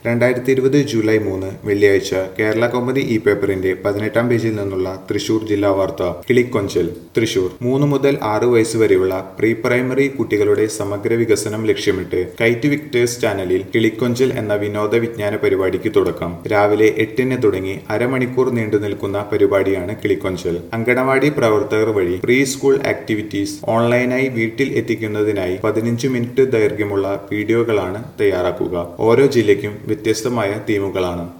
രണ്ടായിരത്തി ഇരുപത് ജൂലൈ മൂന്ന് വെള്ളിയാഴ്ച കേരള കൗമുദി ഇ പേപ്പറിന്റെ പതിനെട്ടാം പേജിൽ നിന്നുള്ള തൃശൂർ ജില്ലാ വാർത്ത കിളിക്കൊഞ്ചൽ തൃശൂർ മൂന്ന് മുതൽ ആറ് വയസ്സ് വരെയുള്ള പ്രീ പ്രൈമറി കുട്ടികളുടെ സമഗ്ര വികസനം ലക്ഷ്യമിട്ട് കൈറ്റ് വിക്ടേഴ്സ് ചാനലിൽ കിളിക്കൊഞ്ചൽ എന്ന വിനോദ വിജ്ഞാന പരിപാടിക്ക് തുടക്കം രാവിലെ എട്ടിന് തുടങ്ങി അരമണിക്കൂർ നീണ്ടു നിൽക്കുന്ന പരിപാടിയാണ് കിളിക്കൊഞ്ചൽ അങ്കണവാടി പ്രവർത്തകർ വഴി പ്രീ സ്കൂൾ ആക്ടിവിറ്റീസ് ഓൺലൈനായി വീട്ടിൽ എത്തിക്കുന്നതിനായി പതിനഞ്ച് മിനിറ്റ് ദൈർഘ്യമുള്ള വീഡിയോകളാണ് തയ്യാറാക്കുക ഓരോ ജില്ലയ്ക്കും വ്യത്യസ്തമായ തീമുകളാണ്